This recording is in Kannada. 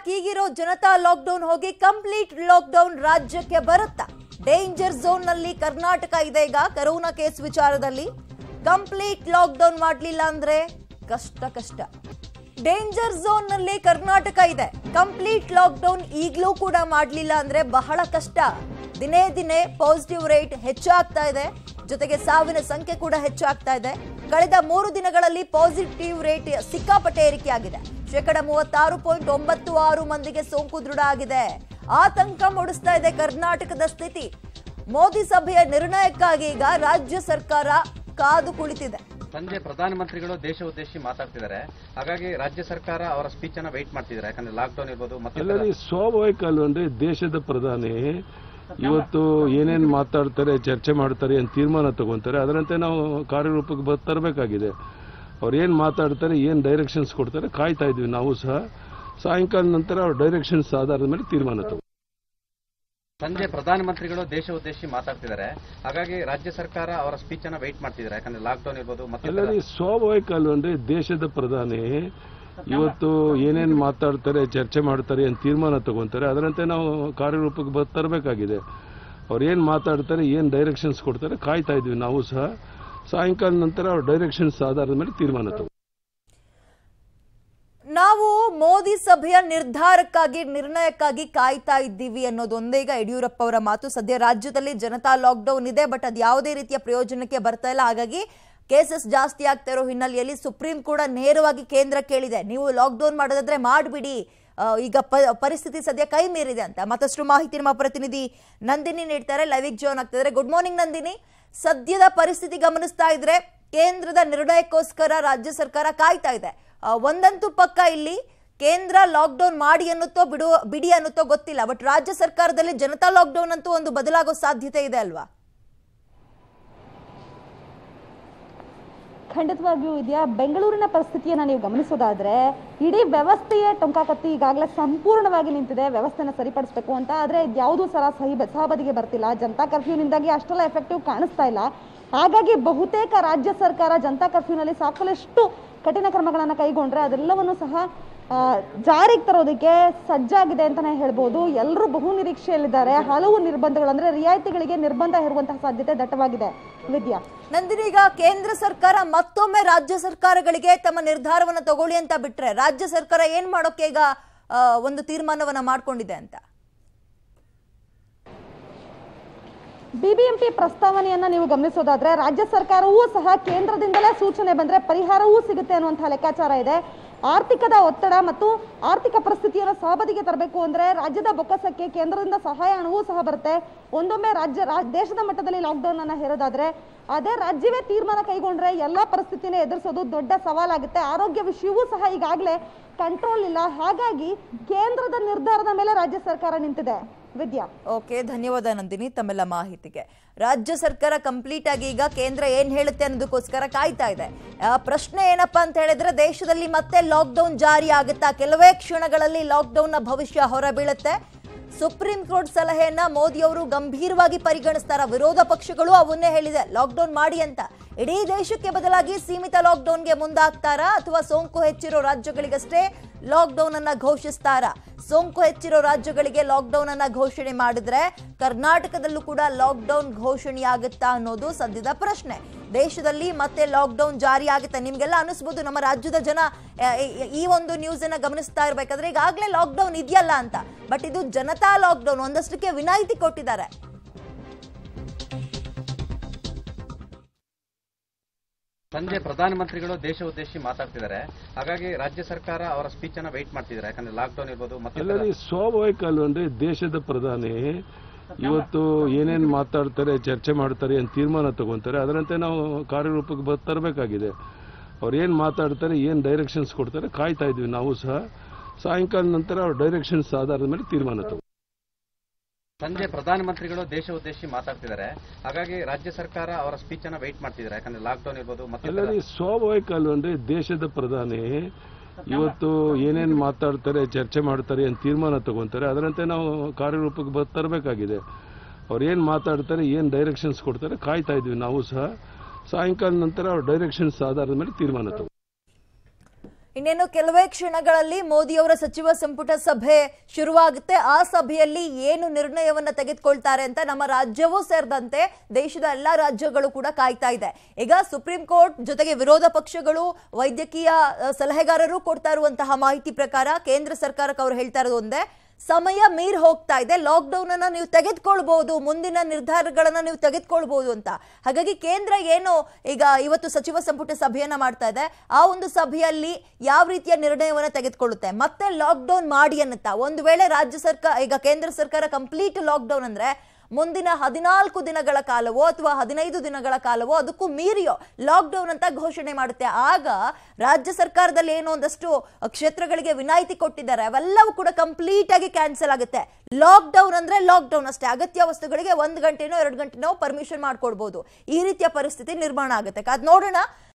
ಯಾಕೆ ಈಗಿರೋ ಜನತಾ ಲಾಕ್ಡೌನ್ ಹೋಗಿ ಕಂಪ್ಲೀಟ್ ಲಾಕ್ಡೌನ್ ರಾಜ್ಯಕ್ಕೆ ಬರುತ್ತಾ ಡೇಂಜರ್ ಝೋನ್ ನಲ್ಲಿ ಕರ್ನಾಟಕ ಇದೆ ಈಗ ಕರೋನಾ ಕೇಸ್ ವಿಚಾರದಲ್ಲಿ ಕಂಪ್ಲೀಟ್ ಲಾಕ್ಡೌನ್ ಮಾಡಲಿಲ್ಲ ಅಂದ್ರೆ ಕಷ್ಟ ಕಷ್ಟ ಡೇಂಜರ್ ಝೋನ್ ನಲ್ಲಿ ಕರ್ನಾಟಕ ಇದೆ ಕಂಪ್ಲೀಟ್ ಲಾಕ್ಡೌನ್ ಈಗಲೂ ಕೂಡ ಮಾಡಲಿಲ್ಲ ಅಂದ್ರೆ ಬಹಳ ಕಷ್ಟ ದಿನೇ ದಿನೇ ಪಾಸಿಟಿವ್ ರೇಟ್ ಹೆಚ್ಚಾಗ್ತಾ ಇದೆ ಜೊತೆಗೆ ಸಾವಿನ ಸಂಖ್ಯೆ ಕೂಡ ಹೆಚ್ಚಾಗ್ತಾ ಇದೆ ಕಳೆದ ಮೂರು ದಿನಗಳಲ್ಲಿ ಪಾಸಿಟಿವ್ ರೇಟ್ ಸಿಕ್ಕಾಪಟ್ಟೆ ಏರಿಕೆಯಾಗಿದೆ ಶೇಕಡ ಮೂವತ್ತಾರು ಪಾಯಿಂಟ್ ಒಂಬತ್ತು ಆರು ಮಂದಿಗೆ ಸೋಂಕು ದೃಢ ಆಗಿದೆ ಆತಂಕ ಮೂಡಿಸ್ತಾ ಇದೆ ಕರ್ನಾಟಕದ ಸ್ಥಿತಿ ಮೋದಿ ಸಭೆಯ ನಿರ್ಣಯಕ್ಕಾಗಿ ಈಗ ರಾಜ್ಯ ಸರ್ಕಾರ ಕಾದು ಕುಳಿತಿದೆ ಸಂಜೆ ಪ್ರಧಾನಮಂತ್ರಿಗಳು ದೇಶ ಉದ್ದೇಶಿಸಿ ಮಾತಾಡ್ತಿದ್ದಾರೆ ಹಾಗಾಗಿ ರಾಜ್ಯ ಸರ್ಕಾರ ಅವರ ಸ್ಪೀಚ್ ಅನ್ನ ವೆಯ್ಟ್ ಮಾಡ್ತಿದ್ದಾರೆ ಯಾಕಂದ್ರೆ ಲಾಕ್ಡೌನ್ ಇರ್ಬೋದು ಮತ್ತೆ ಅಲ್ಲದೆ ಸ್ವಾಭಾವಿಕ ಅಲ್ವನ್ರಿ ದೇಶದ ಪ್ರಧಾನಿ ಇವತ್ತು ಏನೇನ್ ಮಾತಾಡ್ತಾರೆ ಚರ್ಚೆ ಮಾಡ್ತಾರೆ ಏನ್ ತೀರ್ಮಾನ ತಗೊಂತಾರೆ ಅದರಂತೆ ನಾವು ಕಾರ್ಯರೂಪಕ್ಕೆ ಬ- ತರಬೇಕಾಗಿದೆ ಅವ್ರು ಏನ್ ಮಾತಾಡ್ತಾರೆ ಏನ್ ಡೈರೆಕ್ಷನ್ಸ್ ಕೊಡ್ತಾರೆ ಕಾಯ್ತಾ ಇದ್ವಿ ನಾವು ಸಹ ಸಾಯಂಕಾಲ ನಂತರ ಅವ್ರ ಡೈರೆಕ್ಷನ್ಸ್ ಆಧಾರದ ಮೇಲೆ ತೀರ್ಮಾನ ತಗೋ ಸಂಜೆ ಪ್ರಧಾನಮಂತ್ರಿಗಳು ದೇಶ ಉದ್ದೇಶಿಸಿ ಮಾತಾಡ್ತಿದ್ದಾರೆ ಹಾಗಾಗಿ ರಾಜ್ಯ ಸರ್ಕಾರ ಅವರ ಸ್ಪೀಚ್ ಅನ್ನ ವೆಯ್ಟ್ ಮಾಡ್ತಿದ್ದಾರೆ ಯಾಕಂದ್ರೆ ಲಾಕ್ಡೌನ್ ಇರ್ಬೋದು ಮತ್ತೆ ಅಲ್ಲದೆ ಸ್ವಾಭಾವಿಕ ಅಲ್ವನ್ರಿ ದೇಶದ ಪ್ರಧಾನಿ ಇವತ್ತು ಏನೇನ್ ಮಾತಾಡ್ತಾರೆ ಚರ್ಚೆ ಮಾಡ್ತಾರೆ ಏನ್ ತೀರ್ಮಾನ ತಗೊಂತಾರೆ ಅದರಂತೆ ನಾವು ಕಾರ್ಯರೂಪಕ್ಕೆ ಬ- ತರಬೇಕಾಗಿದೆ ಅವ್ರು ಏನ್ ಮಾತಾಡ್ತಾರೆ ಏನ್ ಡೈರೆಕ್ಷನ್ಸ್ ಕೊಡ್ತಾರೆ ಕಾಯ್ತಾ ಇದ್ವಿ ನಾವು ಸಹ ಸಾಯಂಕಾಲ ನಂತರ ಅವ್ರ ಡೈರೆಕ್ಷನ್ಸ್ ಆಧಾರದ ಮೇಲೆ ತೀರ್ಮಾನ ತಗೋ ನಾವು ಮೋದಿ ಸಭೆಯ ನಿರ್ಧಾರಕ್ಕಾಗಿ ನಿರ್ಣಯಕ್ಕಾಗಿ ಕಾಯ್ತಾ ಇದ್ದೀವಿ ಅನ್ನೋದೊಂದೇ ಈಗ ಯಡಿಯೂರಪ್ಪ ಅವರ ಮಾತು ಸದ್ಯ ರಾಜ್ಯದಲ್ಲಿ ಜನತಾ ಲಾಕ್ಡೌನ್ ಇದೆ ಬಟ್ ಅದು ಯಾವುದೇ ರೀತಿಯ ಪ್ರಯೋಜನಕ್ಕೆ ಬರ್ತಾ ಇಲ್ಲ ಹಾಗಾಗಿ ಕೇಸಸ್ ಜಾಸ್ತಿ ಆಗ್ತಾ ಇರೋ ಹಿನ್ನೆಲೆಯಲ್ಲಿ ಸುಪ್ರೀಂ ಕೂಡ ನೇರವಾಗಿ ಕೇಂದ್ರ ಕೇಳಿದೆ ನೀವು ಲಾಕ್ಡೌನ್ ಮಾಡೋದಾದ್ರೆ ಮಾಡಿಬಿಡಿ ಈಗ ಪ- ಪರಿಸ್ಥಿತಿ ಸದ್ಯ ಕೈ ಮೀರಿದೆ ಅಂತ ಮತ್ತಷ್ಟು ಮಾಹಿತಿ ನಮ್ಮ ಪ್ರತಿನಿಧಿ ನಂದಿನಿ ನೀಡ್ತಾರೆ ಲೈವಿಗೆ ಜಾಯ್ನ್ ಆಗ್ತಿದ್ದಾರೆ ಗುಡ್ ಮಾರ್ನಿಂಗ್ ನಂದಿನಿ ಸದ್ಯದ ಪರಿಸ್ಥಿತಿ ಗಮನಿಸ್ತಾ ಇದ್ರೆ ಕೇಂದ್ರದ ನಿರ್ಣಯಕ್ಕೋಸ್ಕರ ರಾಜ್ಯ ಸರ್ಕಾರ ಕಾಯ್ತಾ ಇದೆ ಆ, ಒಂದಂತೂ ಪಕ್ಕ ಇಲ್ಲಿ ಕೇಂದ್ರ ಲಾಕ್ಡೌನ್ ಮಾಡಿ ಅನ್ನುತ್ತೋ ಬಿಡು ಬಿಡಿ ಅನ್ನುತ್ತೋ ಗೊತ್ತಿಲ್ಲ ಬಟ್ ರಾಜ್ಯ ಸರ್ಕಾರದಲ್ಲಿ ಜನತಾ ಲಾಕ್ಡೌನ್ ಅಂತೂ ಒಂದು ಬದಲಾಗೋ ಸಾಧ್ಯತೆ ಇದೆ ಅಲ್ವಾ ಖಂಡಿತವಾಗಿಯೂ ಇದೆಯಾ ಬೆಂಗಳೂರಿನ ಪರಿಸ್ಥಿತಿಯನ್ನು ನೀವು ಗಮನಿಸೋದಾದ್ರೆ ಇಡೀ ವ್ಯವಸ್ಥೆಯೇ ಟೊಂಕಾಕತ್ತಿ ಈಗಾಗಲೇ ಸಂಪೂರ್ಣವಾಗಿ ನಿಂತಿದೆ ವ್ಯವಸ್ಥೆನ ಸರಿಪಡಿಸಬೇಕು ಅಂತ ಆದರೆ ಯಾವುದೂ ಸರ ಸಹಿ ಸಹಬದಿಗೆ ಬರ್ತಿಲ್ಲ ಜನತಾ ಕರ್ಫ್ಯೂನಿಂದಾಗಿ ಅಷ್ಟೆಲ್ಲ ಎಫೆಕ್ಟಿವ್ ಕಾಣಿಸ್ತಾ ಇಲ್ಲ ಹಾಗಾಗಿ ಬಹುತೇಕ ರಾಜ್ಯ ಸರ್ಕಾರ ಜನತಾ ಕರ್ಫ್ಯೂನಲ್ಲಿ ಸಾಕಷ್ಟು ಕಠಿಣ ಕ್ರಮಗಳನ್ನು ಕೈಗೊಂಡ್ರೆ ಅದೆಲ್ಲವನ್ನು ಸಹ ಆ, ಜಾರಿಗೆ ತರೋದಕ್ಕೆ ಸಜ್ಜಾಗಿದೆ ಅಂತಾನೆ ಹೇಳ್ಬೋದು ಎಲ್ಲರೂ ಬಹು ನಿರೀಕ್ಷೆಯಲ್ಲಿದ್ದಾರೆ ಹಲವು ನಿರ್ಬಂಧಗಳು ಅಂದ್ರೆ ರಿಯಾಯಿತಿಗಳಿಗೆ ನಿರ್ಬಂಧ ಹೇರುವಂತಹ ಸಾಧ್ಯತೆ ದಟ್ಟವಾಗಿದೆ ವಿದ್ಯಾ ನಂದಿನಿ ಈಗ ಕೇಂದ್ರ ಸರ್ಕಾರ ಮತ್ತೊಮ್ಮೆ ರಾಜ್ಯ ಸರ್ಕಾರಗಳಿಗೆ ತಮ್ಮ ನಿರ್ಧಾರವನ್ನ ತಗೊಳ್ಳಿ ಅಂತ ಬಿಟ್ರೆ ರಾಜ್ಯ ಸರ್ಕಾರ ಏನ್ ಮಾಡೋಕೆ ಈಗ ಆ, ಒಂದು ತೀರ್ಮಾನವನ್ನ ಮಾಡ್ಕೊಂಡಿದೆ ಅಂತ ಬಿಬಿಎಂಪಿ ಪ್ರಸ್ತಾವನೆಯನ್ನ ನೀವು ಗಮನಿಸೋದಾದ್ರೆ ರಾಜ್ಯ ಸರ್ಕಾರವೂ ಸಹ ಕೇಂದ್ರದಿಂದಲೇ ಸೂಚನೆ ಬಂದ್ರೆ ಪರಿಹಾರವೂ ಸಿಗುತ್ತೆ ಅನ್ನುವಂತಹ ಲೆಕ್ಕಾಚಾರ ಇದೆ ಆರ್ಥಿಕದ ಒತ್ತಡ ಮತ್ತು ಆರ್ಥಿಕ ಪರಿಸ್ಥಿತಿಯನ್ನು ಸಹಬದಿಗೆ ತರಬೇಕು ಅಂದ್ರೆ ರಾಜ್ಯದ ಬೊಕ್ಕಸಕ್ಕೆ ಕೇಂದ್ರದಿಂದ ಸಹಾಯ ಹಣವೂ ಸಹ ಬರುತ್ತೆ ಒಂದೊಮ್ಮೆ ರಾಜ್ಯ ರಾ- ದೇಶದ ಮಟ್ಟದಲ್ಲಿ ಲಾಕ್ಡೌನ್ ಅನ್ನ ಹೇರೋದಾದ್ರೆ ಅದೇ ರಾಜ್ಯವೇ ತೀರ್ಮಾನ ಕೈಗೊಂಡ್ರೆ ಎಲ್ಲಾ ಪರಿಸ್ಥಿತಿನ ಎದುರಿಸೋದು ದೊಡ್ಡ ಸವಾಲಾಗುತ್ತೆ ಆರೋಗ್ಯ ವಿಷಯವೂ ಸಹ ಈಗಾಗಲೇ ಕಂಟ್ರೋಲ್ ಇಲ್ಲ ಹಾಗಾಗಿ ಕೇಂದ್ರದ ನಿರ್ಧಾರದ ಮೇಲೆ ರಾಜ್ಯ ಸರ್ಕಾರ ನಿಂತಿದೆ ವಿದ್ಯಾ ಓಕೆ ಧನ್ಯವಾದ ನಂದಿನಿ ತಮ್ಮೆಲ್ಲ ಮಾಹಿತಿಗೆ ರಾಜ್ಯ ಸರ್ಕಾರ ಕಂಪ್ಲೀಟ್ ಆಗಿ ಈಗ ಕೇಂದ್ರ ಏನ್ ಹೇಳುತ್ತೆ ಅನ್ನೋದಕ್ಕೋಸ್ಕರ ಕಾಯ್ತಾ ಇದೆ ಆ, ಪ್ರಶ್ನೆ ಏನಪ್ಪಾ ಅಂತ ಹೇಳಿದ್ರೆ ದೇಶದಲ್ಲಿ ಮತ್ತೆ ಲಾಕ್ಡೌನ್ ಜಾರಿ ಆಗುತ್ತಾ ಕೆಲವೇ ಕ್ಷಣಗಳಲ್ಲಿ ಲಾಕ್ಡೌನ್ ನ ಭವಿಷ್ಯ ಹೊರಬೀಳುತ್ತೆ ಸುಪ್ರೀಂ ಕೋರ್ಟ್ ಸಲಹೆಯನ್ನ ಮೋದಿ ಅವರು ಗಂಭೀರವಾಗಿ ಪರಿಗಣಿಸ್ತಾರ ವಿರೋಧ ಪಕ್ಷಗಳು ಅವನ್ನೇ ಹೇಳಿದೆ ಲಾಕ್ಡೌನ್ ಮಾಡಿ ಅಂತ ಇಡೀ ದೇಶಕ್ಕೆ ಬದಲಾಗಿ ಸೀಮಿತ ಲಾಕ್ಡೌನ್ಗೆ ಮುಂದಾಗ್ತಾರಾ ಅಥವಾ ಸೋಂಕು ಹೆಚ್ಚಿರೋ ರಾಜ್ಯಗಳಿಗಷ್ಟೇ ಲಾಕ್ಡೌನ್ ಅನ್ನ ಘೋಷಿಸ್ತಾರಾ ಸೋಂಕು ಹೆಚ್ಚಿರೋ ರಾಜ್ಯಗಳಿಗೆ ಲಾಕ್ಡೌನ್ ಅನ್ನ ಘೋಷಣೆ ಮಾಡಿದ್ರೆ ಕರ್ನಾಟಕದಲ್ಲೂ ಕೂಡ ಲಾಕ್ಡೌನ್ ಘೋಷಣೆಯಾಗುತ್ತಾ ಅನ್ನೋದು ಸದ್ಯದ ಪ್ರಶ್ನೆ ದೇಶದಲ್ಲಿ ಮತ್ತೆ ಲಾಕ್ಡೌನ್ ಜಾರಿ ಆಗುತ್ತೆ ನಿಮ್ಗೆಲ್ಲ ಅನಿಸ್ಬೋದು ನಮ್ಮ ರಾಜ್ಯದ ಜನ ಆ, ಈ- ಈ ಒಂದು ನ್ಯೂಸ್ ಅನ್ನ ಗಮನಿಸ್ತಾ ಇರ್ಬೇಕಾದ್ರೆ ಈಗಾಗಲೇ ಲಾಕ್ಡೌನ್ ಇದೆಯಲ್ಲ ಅಂತ ಬಟ್ ಇದು ಜನತಾ ಲಾಕ್ಡೌನ್ ಒಂದಷ್ಟಕ್ಕೆ ವಿನಾಯಿತಿ ಕೊಟ್ಟಿದ್ದಾರೆ ಸಂಜೆ ಪ್ರಧಾನಮಂತ್ರಿಗಳು ದೇಶ ಉದ್ದೇಶಿಸಿ ಮಾತಾಡ್ತಿದ್ದಾರೆ ಹಾಗಾಗಿ ರಾಜ್ಯ ಸರ್ಕಾರ ಅವರ ಸ್ಪೀಚ್ ಅನ್ನ ವೆಯ್ಟ್ ಮಾಡ್ತಿದ್ದಾರೆ ಯಾಕಂದ್ರೆ ಲಾಕ್ಡೌನ್ ಇರ್ಬೋದು ಮತ್ತೆ ಅಲ್ಲದೆ ಸ್ವಾಭಾವಿಕ ಅಲ್ವನ್ರಿ ದೇಶದ ಪ್ರಧಾನಿ ಇವತ್ತು ಏನೇನ್ ಮಾತಾಡ್ತಾರೆ ಚರ್ಚೆ ಮಾಡ್ತಾರೆ ಏನ್ ತೀರ್ಮಾನ ತಗೊಂತಾರೆ ಅದರಂತೆ ನಾವು ಕಾರ್ಯರೂಪಕ್ಕೆ ಬ- ತರಬೇಕಾಗಿದೆ ಅವ್ರು ಏನ್ ಮಾತಾಡ್ತಾರೆ ಏನ್ ಡೈರೆಕ್ಷನ್ಸ್ ಕೊಡ್ತಾರೆ ಕಾಯ್ತಾ ಇದ್ವಿ ನಾವು ಸಹ ಸಾಯಂಕಾಲ ನಂತರ ಅವ್ರ ಡೈರೆಕ್ಷನ್ಸ್ ಆಧಾರದ ಮೇಲೆ ತೀರ್ಮಾನ ತಗೋ ಸಂಜೆ ಪ್ರಧಾನಮಂತ್ರಿಗಳು ದೇಶ ಉದ್ದೇಶಿಸಿ ಮಾತಾಡ್ತಿದ್ದಾರೆ ಹಾಗಾಗಿ ರಾಜ್ಯ ಸರ್ಕಾರ ಅವರ ಸ್ಪೀಚ್ ಅನ್ನ ವೆಯ್ಟ್ ಮಾಡ್ತಿದ್ದಾರೆ ಯಾಕಂದ್ರೆ ಲಾಕ್ಡೌನ್ ಇರ್ಬೋದು ಮತ್ತೆ ಅಲ್ಲದೆ ಸ್ವಾಭಾವಿಕ ಅಲ್ವನ್ರಿ ದೇಶದ ಪ್ರಧಾನಿ ಇವತ್ತು ಏನೇನ್ ಮಾತಾಡ್ತಾರೆ ಚರ್ಚೆ ಮಾಡ್ತಾರೆ ಏನ್ ತೀರ್ಮಾನ ತಗೊಂತಾರೆ ಅದರಂತೆ ನಾವು ಕಾರ್ಯರೂಪಕ್ಕೆ ಬ- ತರಬೇಕಾಗಿದೆ ಅವ್ರು ಏನ್ ಮಾತಾಡ್ತಾರೆ ಏನ್ ಡೈರೆಕ್ಷನ್ಸ್ ಕೊಡ್ತಾರೆ ಕಾಯ್ತಾ ಇದ್ವಿ ನಾವು ಸಹ ಸಾಯಂಕಾಲ ನಂತರ ಅವ್ರ ಡೈರೆಕ್ಷನ್ಸ್ ಆಧಾರದ ಮೇಲೆ ತೀರ್ಮಾನ ತಗೋ ಇನ್ನೇನು ಕೆಲವೇ ಕ್ಷಣಗಳಲ್ಲಿ ಮೋದಿಯವರ ಸಚಿವ ಸಂಪುಟ ಸಭೆ ಶುರುವಾಗುತ್ತೆ ಆ ಸಭೆಯಲ್ಲಿ ಏನು ನಿರ್ಣಯವನ್ನ ತೆಗೆದುಕೊಳ್ತಾರೆ ಅಂತ ನಮ್ಮ ರಾಜ್ಯವೂ ಸೇರಿದಂತೆ ದೇಶದ ಎಲ್ಲಾ ರಾಜ್ಯಗಳು ಕೂಡ ಕಾಯ್ತಾ ಇದೆ ಈಗ ಸುಪ್ರೀಂ ಕೋರ್ಟ್ ಜೊತೆಗೆ ವಿರೋಧ ಪಕ್ಷಗಳು ವೈದ್ಯಕೀಯ ಅಹ್, ಸಲಹೆಗಾರರು ಕೊಡ್ತಾ ಇರುವಂತಹ ಮಾಹಿತಿ ಪ್ರಕಾರ ಕೇಂದ್ರ ಸರ್ಕಾರಕ್ಕೆ ಅವ್ರು ಹೇಳ್ತಾ ಇರೋದು ಒಂದೇ ಸಮಯ ಮೀರ್ ಹೋಗ್ತಾ ಇದೆ ಲಾಕ್ಡೌನ್ ಅನ್ನ ನೀವು ತೆಗೆದುಕೊಳ್ಬಹುದು ಮುಂದಿನ ನಿರ್ಧಾರಗಳನ್ನ ನೀವು ತೆಗೆದುಕೊಳ್ಬಹುದು ಅಂತ ಹಾಗಾಗಿ ಕೇಂದ್ರ ಏನು ಈಗ ಇವತ್ತು ಸಚಿವ ಸಂಪುಟ ಸಭೆಯನ್ನ ಮಾಡ್ತಾ ಇದೆ ಆ ಒಂದು ಸಭೆಯಲ್ಲಿ ಯಾವ ರೀತಿಯ ನಿರ್ಣಯವನ್ನ ತೆಗೆದುಕೊಳ್ಳುತ್ತೆ ಮತ್ತೆ ಲಾಕ್ಡೌನ್ ಮಾಡಿ ಅನ್ನುತ್ತಾ ಒಂದು ವೇಳೆ ರಾಜ್ಯ ಸರ್ಕಾರ ಈಗ ಕೇಂದ್ರ ಸರ್ಕಾರ ಕಂಪ್ಲೀಟ್ ಲಾಕ್ಡೌನ್ ಅಂದ್ರೆ ಮುಂದಿನ ಹದಿನಾಲ್ಕು ದಿನಗಳ ಕಾಲವೋ ಅಥವಾ ಹದಿನೈದು ದಿನಗಳ ಕಾಲವೋ ಅದಕ್ಕೂ ಮೀರಿಯೋ ಲಾಕ್ಡೌನ್ ಅಂತ ಘೋಷಣೆ ಮಾಡುತ್ತೆ ಆಗ ರಾಜ್ಯ ಸರ್ಕಾರದಲ್ಲಿ ಏನೋ ಒಂದಷ್ಟು ಕ್ಷೇತ್ರಗಳಿಗೆ ವಿನಾಯಿತಿ ಕೊಟ್ಟಿದ್ದಾರೆ ಅವೆಲ್ಲವೂ ಕೂಡ ಕಂಪ್ಲೀಟ್ ಆಗಿ ಕ್ಯಾನ್ಸಲ್ ಆಗುತ್ತೆ ಲಾಕ್ಡೌನ್ ಅಂದ್ರೆ ಲಾಕ್ಡೌನ್ ಅಷ್ಟೇ ಅಗತ್ಯ ವಸ್ತುಗಳಿಗೆ ಒಂದು ಗಂಟೆನೋ ಎರಡು ಗಂಟೆನೋ ಪರ್ಮಿಷನ್ ಮಾಡ್ಕೊಡ್ಬೋದು ಈ ರೀತಿಯ ಪರಿಸ್ಥಿತಿ ನಿರ್ಮಾಣ ಆಗುತ್ತೆ ಅದ್ ನೋಡೋಣ